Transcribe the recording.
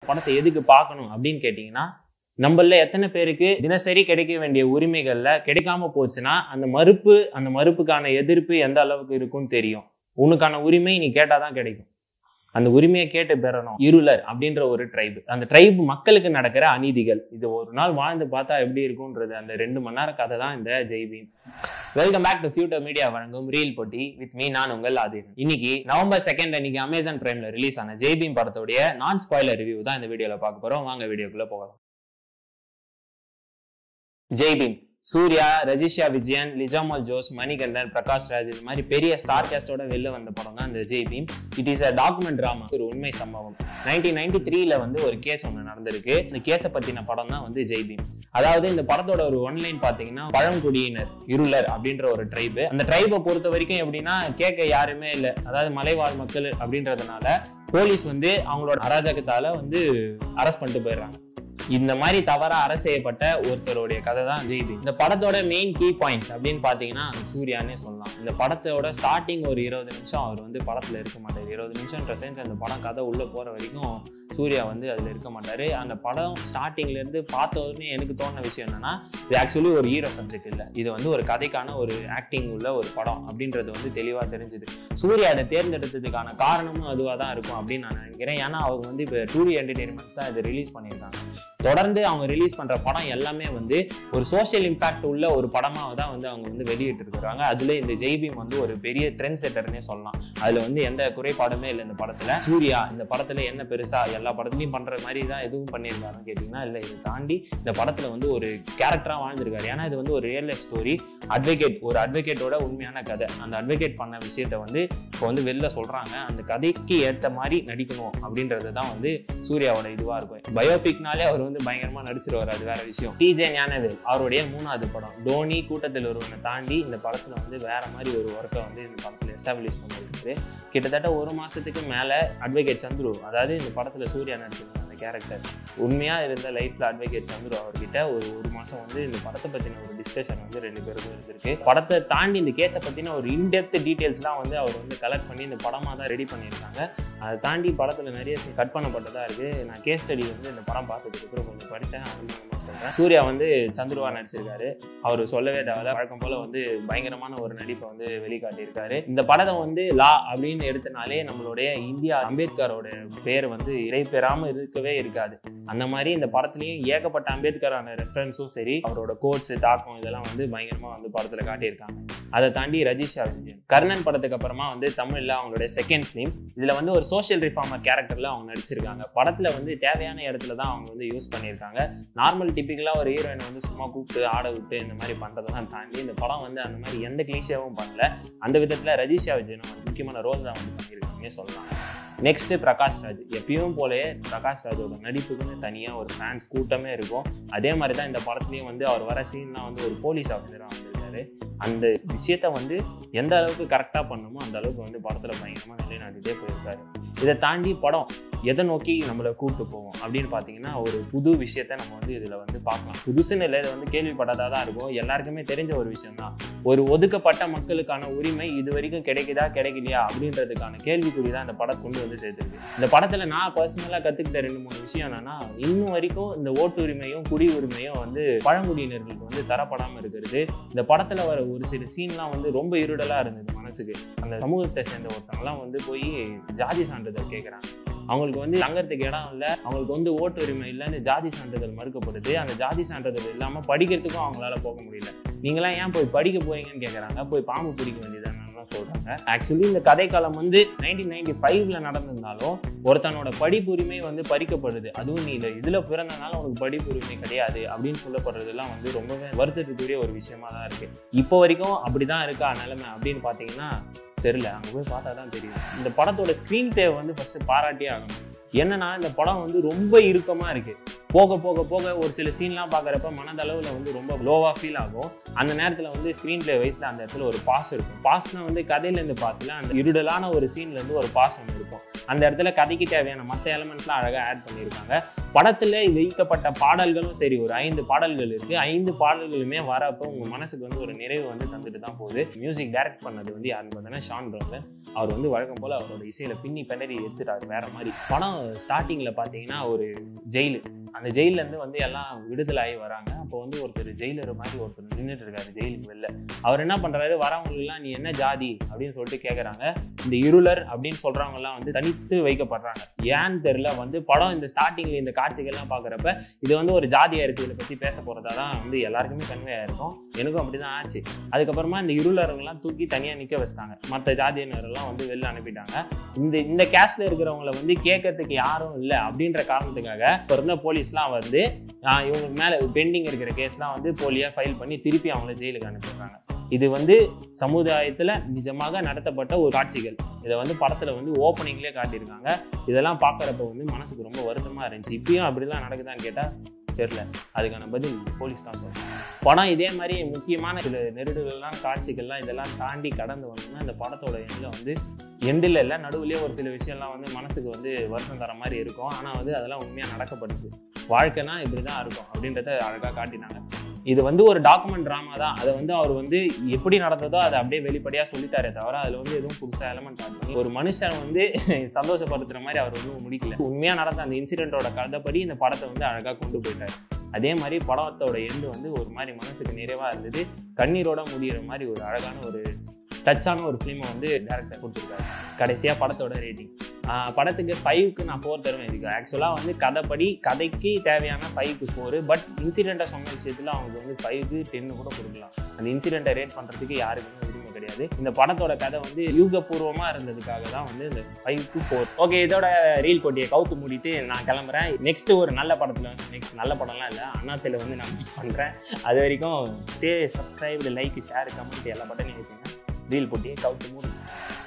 படத்தை எதுக்கு பார்க்கணும் அப்படின்னு கேட்டிங்கன்னா நம்மள எத்தனை பேருக்கு தினசரி கிடைக்க வேண்டிய உரிமைகள்ல கிடைக்காம போச்சுன்னா அந்த மறுப்பு அந்த மறுப்புக்கான எதிர்ப்பு எந்த அளவுக்கு இருக்கும்னு தெரியும் உனக்கான உரிமை நீ கேட்டாதான் கிடைக்கும் அந்த உரிமையை கேட்டு பெறணும் இருளர் அப்படின்ற ஒரு ட்ரைபு அந்த ட்ரைப் மக்களுக்கு நடக்கிற அநீதிகள் இது ஒரு நாள் வாழ்ந்து பார்த்தா எப்படி இருக்கும்ன்றது அந்த ரெண்டு மணி நேர கதை தான் இந்த Jai Bhim welcome back to future media வழங்கும் ரீல் போட்டி வித் மீ நான் உங்கள் ஆதிரன் இன்னைக்கு நவம்பர் செகண்ட் அன்னைக்கு அமேசான் பிரைம்ல ரிலீஸ் ஆன ஜெய்பீம் படத்தோடைய நான் ஸ்பாய்லர் ரிவ்யூ தான் இந்த வீடியோல பார்க்க போறோம் வாங்க வீடியோக்குள்ள போகலாம் ஜெய்பீம் சூர்யா ரஜிஷா விஜயன் லிஜாமல் ஜோஸ் மணிகண்டன் பிரகாஷ் ராஜ் இது மாதிரி பெரிய ஸ்டார் கேஸ்டோட வெளில வந்த படம் தான் இந்த Jai Bhim it is a document drama ஒரு உண்மை சம்பவம் நைன்டீன் நைன்டி த்ரீல வந்து ஒரு கேஸ் ஒன்று நடந்திருக்கு இந்த கேஸை பத்தின படம் தான் வந்து ஜெய் பீம் அதாவது இந்த படத்தோட ஒரு ஒன்லைன் பாத்தீங்கன்னா பழங்குடியினர் இருளர் அப்படின்ற ஒரு ட்ரைபு அந்த ட்ரைபை பொறுத்த வரைக்கும் எப்படின்னா கேட்க யாருமே இல்லை அதாவது மலைவாழ் மக்கள் அப்படின்றதுனால போலீஸ் வந்து அவங்களோட அராஜகத்தால வந்து அரெஸ்ட் பண்ணிட்டு போயிடுறாங்க இந்த மாதிரி தவறா அரசு செய்யப்பட்ட ஒருத்தருடைய கதை தான் ஜெய்பி இந்த படத்தோட மெயின் கீ பாயிண்ட்ஸ் அப்படின்னு பாத்தீங்கன்னா சூர்யானே சொல்லலாம் இந்த படத்தோட ஸ்டார்டிங் ஒரு இருபது நிமிஷம் அவர் வந்து படத்துல இருக்க மாட்டார் இருபது நிமிஷம்ன்ற சென்ஸ் அந்த படம் கதை உள்ள போற வரைக்கும் சூர்யா வந்து அதுல இருக்க மாட்டாரு அந்த படம் ஸ்டார்டிங்ல இருந்து பார்த்த உடனே எனக்கு தோணுன விஷயம் என்னன்னா இது ஆக்சுவலி ஒரு ஹீரோ சப்ஜெக்ட் இல்லை இது வந்து ஒரு கதைக்கான ஒரு ஆக்டிங் உள்ள ஒரு படம் அப்படின்றது வந்து தெளிவா தெரிஞ்சுது சூர்யா அதை தேர்ந்தெடுத்ததுக்கான காரணமும் அதுவாக தான் இருக்கும் அப்படின்னு நான் நினைக்கிறேன் ஏன்னா அவங்க வந்து இப்போ டூ டி என்டர்டைன்மெண்ட்ஸ் தான் இதை ரிலீஸ் பண்ணியிருக்காங்க தொடர்ந்து அவங்க ரிலீஸ் பண்ற படம் எல்லாமே வந்து ஒரு சோஷியல் இம்பாக்ட் உள்ள ஒரு படமாக தான் வந்து அவங்க வந்து வெளியிட்டு இருக்கிறாங்க அதுல இந்த ஜெய்பீம் வந்து ஒரு பெரிய ட்ரெண்ட் செட்டர்னே சொல்லலாம் அதுல வந்து எந்த குறைபாடுமே இல்லை இந்த படத்துல சூர்யா இந்த படத்துல என்ன பெருசா எல்லா படத்துலயும் பண்ற மாதிரி தான் எதுவும் பண்ணியிருக்காருன்னு கேட்டீங்கன்னா இல்லை இதை தாண்டி இந்த படத்துல வந்து ஒரு கேரக்டரா வாழ்ந்திருக்காரு ஏன்னா இது வந்து ஒரு ரியல் லைஃப் ஸ்டோரி அட்வொகேட் ஒரு அட்வொகேட்டோட உண்மையான கதை அந்த அட்வொகேட் பண்ண விஷயத்த வந்து இப்போ வந்து வெளில சொல்றாங்க அந்த கதைக்கு ஏற்ற மாதிரி நடிக்கணும் அப்படின்றது தான் வந்து சூர்யாவோட இதுவா இருக்கும் பயோபிக்னாலே அவர் வந்து பயங்கரமா நடிச்சிருவாரு அது வேற விஷயம் டிஜே ஞானவேல் அவருடைய மூணாவது படம் தோனி கூட்டத்தில் ஒருவனை தாண்டி இந்த படத்துல வந்து வேற மாதிரி ஒரு ஒர்க்கை வந்து இந்த படத்துல எஸ்டாப்ளிஷ் பண்ணிருக்காரு கிட்டத்தட்ட ஒரு மாசத்துக்கு மேல அட்வொகேட் சந்துரு அதாவது இந்த படத்துல சூர்யா நடிச்சிருந்த அந்த கேரக்டர் உண்மையா இருந்த லைஃப்ல அட்வொகேட் சந்துரு அவர்கிட்ட ஒரு ஒரு மாசம் வந்து இந்த படத்தை பத்தின ஒரு டிஸ்கஷன் வந்து ரெண்டு பேருக்கும் இருந்திருக்கு படத்தை தாண்டி இந்த கேஸை பத்தின ஒரு இன்டெப்த் டீடைல்ஸ்லாம் வந்து அவர் வந்து கலெக்ட் பண்ணி இந்த படமா தான் ரெடி பண்ணியிருக்காங்க அதை தாண்டி படத்துல நிறைய கட் பண்ணப்பட்டதா இருக்கு நான் கேஸ் ஸ்டடி வந்து இந்த படம் பார்த்ததுக்கு அப்புறம் கொஞ்சம் படித்தேன் அனுபவமாக சொல்றேன் சூர்யா வந்து சந்துருவா நடிச்சிருக்காரு அவர் சொல்லவே தேவையில்ல வழக்கம் போல வந்து பயங்கரமான ஒரு நடிப்பை வந்து வெளிக்காட்டியிருக்காரு இந்த படத்தை வந்து லா அப்படின்னு எடுத்தனாலே நம்மளுடைய இந்தியா அம்பேத்கரோட பேர் வந்து இறை பெறாம இருக்கவே இருக்காது அந்த மாதிரி இந்த படத்துலயும் ஏகப்பட்ட அம்பேத்கரான ரெஃபரன்ஸும் சரி அவரோட கோட்ஸ் தாக்கம் இதெல்லாம் வந்து பயங்கரமா வந்து படத்துல காட்டியிருக்காங்க அதை தாண்டி ரஜிஷா விஜயன் கர்ணன் படத்துக்கு அப்புறமா வந்து தமிழ்ல அவங்களோட செகண்ட் ஃபிலிம் இதுல வந்து ஒரு சோஷியல் ரிஃபார்மர் கேரக்டர்ல அவங்க நடிச்சிருக்காங்க படத்துல வந்து தேவையான இடத்துல தான் அவங்க வந்து யூஸ் பண்ணியிருக்காங்க நார்மல் டிப்பிக்கலா ஒரு ஹீரோயினை வந்து சும்மா கூப்பிட்டு ஆட விட்டு இந்த மாதிரி பண்றதெல்லாம் தாண்டி இந்த படம் வந்து அந்த மாதிரி எந்த கிளீஷியாவும் பண்ணல அந்த விதத்துல ரஜிஷா விஜயனும் ஒரு முக்கியமான ரோல் தான் வந்து பண்ணியிருக்காங்கன்னே சொல்லலாம் நெக்ஸ்ட் பிரகாஷ் ராஜ் எப்பயும் போலயே பிரகாஷ் ராஜோட நடிப்புக்குன்னு தனியாக ஒரு ஃபேன்ஸ் கூட்டமே இருக்கும் அதே மாதிரி தான் இந்த படத்துலையும் வந்து அவர் வர சீன்லாம் வந்து ஒரு போலீஸ் ஆஃபீஸராக வந்திருக்காரு அந்த விஷயத்த வந்து எந்த அளவுக்கு கரெக்டாக பண்ணுமோ அந்த அளவுக்கு வந்து படத்தில் பயங்கரமாக நிலைநாட்டிட்டே போயிருக்காரு இதை தாண்டி படம் எதை நோக்கி நம்மளை கூப்பிட்டு போவோம் அப்படின்னு பார்த்தீங்கன்னா ஒரு புது விஷயத்த நம்ம வந்து இதில் வந்து பார்க்கலாம் புதுசுன்னு இல்லை இதை வந்து கேள்விப்பட்டதாக தான் இருக்கும் எல்லாருக்குமே தெரிஞ்ச ஒரு விஷயம் தான் ஒரு ஒதுக்கப்பட்ட மக்களுக்கான உரிமை இது வரைக்கும் கிடைக்குதா கிடைக்கலையா அப்படின்றதுக்கான கேள்விக்குறி தான் இந்த படம் கொண்டு வந்து சேர்த்துருக்கு இந்த படத்தில் நான் பர்சனலாக கற்றுக்கிட்ட ரெண்டு மூணு விஷயம் என்னன்னா இன்னும் வரைக்கும் இந்த ஓட்டுரிமையும் குடி உரிமையும் வந்து பழங்குடியினர்களுக்கு வந்து தரப்படாமல் இருக்கிறது இந்த படத்தில் வர ஒரு சில சீன்லாம் வந்து ரொம்ப இருடலாக இருந்தது மனசுக்கு அந்த சமூகத்தை சேர்ந்த ஒருத்தவங்கலாம் வந்து போய் ஜாதி சான்றிதழ் கேட்குறாங்க அவங்களுக்கு வந்து தங்கறதுக்கு இடம் இல்லை அவங்களுக்கு வந்து ஓட்டு உரிமை இல்லைன்னு ஜாதி சான்றிதழ் மறுக்கப்படுது அந்த ஜாதி சான்றிதழ் இல்லாமல் படிக்கிறதுக்கும் அவங்களால போக முடியல நீங்களாம் ஏன் போய் படிக்க போறீங்கன்னு கேட்குறாங்க போய் பாம்பு பிடிக்க வேண்டியதானு சொல்றாங்க ஆக்சுவலி இந்த கதைக்காலம் வந்து நைன்டீன் நைன்டி ஃபைவ்ல நடந்திருந்தாலும் ஒருத்தனோட படிப்புரிமை வந்து பறிக்கப்படுது அதுவும் நீ இந்த இதுல பிறந்தனால உனக்கு படிப்புரிமை கிடையாது அப்படின்னு சொல்லப்படுறதெல்லாம் வந்து ரொம்பவே வருத்தத்துக்குரிய ஒரு விஷயமா தான் இருக்கு இப்போ வரைக்கும் அப்படிதான் இருக்கா நிலைமை அப்படின்னு பாத்தீங்கன்னா தெரியல அங்கே போய் பார்த்தா தான் தெரியும் இந்த படத்தோட ஸ்க்ரீன் பிளே வந்து ஃபர்ஸ்ட் பாராட்டியே ஆகணும் என்னன்னா இந்த படம் வந்து ரொம்ப இறுக்கமா இருக்கு போக போக போக ஒரு சில சீன்லாம் பார்க்குறப்ப மனதளவில் வந்து ரொம்ப லோவாக ஃபீல் ஆகும் அந்த நேரத்தில் வந்து ஸ்க்ரீன் பிளே வைஸில் அந்த இடத்துல ஒரு பாஸ் இருக்கும் பாஸ்னா வந்து கதையிலேருந்து பாஸில் அந்த இருடலான ஒரு சீன்லேருந்து ஒரு பாஸ் ஒன்று இருக்கும் அந்த இடத்துல கதைக்கு தேவையான மற்ற எலமெண்ட்ஸ்லாம் அழகாக ஆட் பண்ணியிருக்காங்க படத்துல வைக்கப்பட்ட பாடல்களும் சரி ஒரு ஐந்து பாடல்கள் இருக்கு ஐந்து பாடல்களுமே வரப்போ உங்க மனசுக்கு வந்து ஒரு நிறைவு வந்து தந்துட்டு தான் போகுது மியூசிக் டைரக்ட் பண்ணது வந்து யாருன்னு பார்த்தீங்கன்னா ஷான் ப்ரௌன் அவர் வந்து வழக்கம் போல அவரோட இசையில பின்னி பின்னடி எடுத்துட்டாரு வேற மாதிரி படம் ஸ்டார்டிங்ல பாத்தீங்கன்னா ஒரு ஜெயிலு அந்த ஜெயில்ல இருந்து வந்து எல்லாம் விடுதலாகி வராங்க அப்போ வந்து ஒருத்தர் ஜெயிலர் மாதிரி ஒருத்தர் நின்றுட்டு இருக்காரு ஜெயிலுக்கு வெளில அவர் என்ன பண்றாரு வரவங்களுக்குலாம் நீ என்ன ஜாதி அப்படின்னு சொல்லிட்டு கேட்குறாங்க இந்த இருளர் அப்படின்னு சொல்றவங்க எல்லாம் வந்து தனித்து வைக்கப்படுறாங்க ஏன்னு தெரியல வந்து படம் இந்த ஸ்டார்டிங்ல இந்த காட்சிகள்லாம் பார்க்குறப்ப இது வந்து ஒரு ஜாதியா இருக்கு இதை பத்தி பேச போறதா தான் வந்து எல்லாருக்குமே கன்வே ஆயிருக்கும் எனக்கும் அப்படிதான் ஆச்சு அதுக்கப்புறமா இந்த இருளருங்கெல்லாம் தூக்கி தனியா நிக்க வச்சிட்டாங்க மற்ற ஜாதியினரெல்லாம் வந்து வெளில அனுப்பிட்டாங்க இந்த இந்த கேஸ்ட்ல இருக்கிறவங்கள வந்து கேட்கறதுக்கு யாரும் இல்லை அப்படின்ற காரணத்துக்காக இப்போ இருந்த போலீஸ்லாம் வந்து ஆஹ் இவங்களுக்கு மேல பெண்டிங் இருக்கிற கேஸ்லாம் வந்து போலியா ஃபைல் பண்ணி திருப்பி அவங்கள ஜெயிலுக்கு அனுப்பிடுறாங்க இது வந்து சமுதாயத்துல நிஜமாக நடத்தப்பட்ட ஒரு காட்சிகள் இதை வந்து படத்துல வந்து ஓப்பனிங்லேயே காட்டியிருக்காங்க இதெல்லாம் பார்க்கறப்ப வந்து மனசுக்கு ரொம்ப வருத்தமா இருந்துச்சு இப்பயும் அப்படிலாம் நடக்குதான்னு கேட்டா தெரியல அதுக்கான பதில் போலீஸ் தான் சொல்றாங்க படம் இதே மாதிரி முக்கியமான சில நெருடுகள்லாம் காட்சிகள்லாம் இதெல்லாம் தாண்டி கடந்து வந்தோம்னா இந்த படத்தோட எண்ணில் வந்து எண்டில் இல்லை நடுவுலயே ஒரு சில விஷயம்லாம் வந்து மனசுக்கு வந்து வருத்தம் தர மாதிரி இருக்கும் ஆனால் வந்து அதெல்லாம் உண்மையாக நடக்கப்படுது வாழ்க்கைனா இப்படி தான் இருக்கும் அப்படின்றத அழகாக காட்டினாங்க இது வந்து ஒரு டாக்குமெண்ட் ட்ராமா தான் அதை வந்து அவர் வந்து எப்படி நடந்ததோ அதை அப்படியே வெளிப்படையாக சொல்லிட்டாரே தவிர அதில் வந்து எதுவும் புதுசாக எலமெண்ட் ஆட் பண்ணி ஒரு மனுஷன் வந்து சந்தோஷப்படுத்துற மாதிரி அவர் வந்து முடிக்கல உண்மையாக நடந்த அந்த இன்சிடென்ட்டோட கதைப்படி இந்த படத்தை வந்து அழகாக கொண்டு போயிட்டாரு அதே மாதிரி படத்தோட எண்டு வந்து ஒரு மாதிரி மனசுக்கு நிறைவாக இருந்தது கண்ணீரோட முடியிற மாதிரி ஒரு அழகான ஒரு டச்சான ஒரு ஃபிலிமை வந்து டேரக்டர் கொடுத்துருக்காரு கடைசியாக படத்தோட ரேட்டிங் படத்துக்கு ஃபைவ்க்கு நான் ஃபோர் தருவேன் இதுக்கு ஆக்சுவலாக வந்து கதைப்படி கதைக்கு தேவையான ஃபைவ்க்கு ஃபோரு பட் இன்சிடெண்ட்டை சொன்ன விஷயத்தில் அவங்களுக்கு வந்து ஃபைவ்க்கு டென்னு கூட கொடுக்கலாம் அந்த இன்சிடெண்ட்டை ரேட் பண்ணுறதுக்கு யாருக்குமே உரிமை கிடையாது இந்த படத்தோட கதை வந்து யூகபூர்வமாக இருந்ததுக்காக தான் வந்து இந்த ஃபைவ்க்கு ஃபோர் ஓகே இதோட ரீல் போட்டியை கவுத்து மூடிட்டு நான் கிளம்புறேன் நெக்ஸ்ட் ஒரு நல்ல படத்தில் வந்து நெக்ஸ்ட் நல்ல படம்லாம் இல்லை அண்ணாத்தில் வந்து நான் மீட் பண்ணுறேன் அது வரைக்கும் stay subscribe like share comment எல்லா பட்டனையும் வச்சுங்க ரீல் போட்டியை கவுத்து மூடி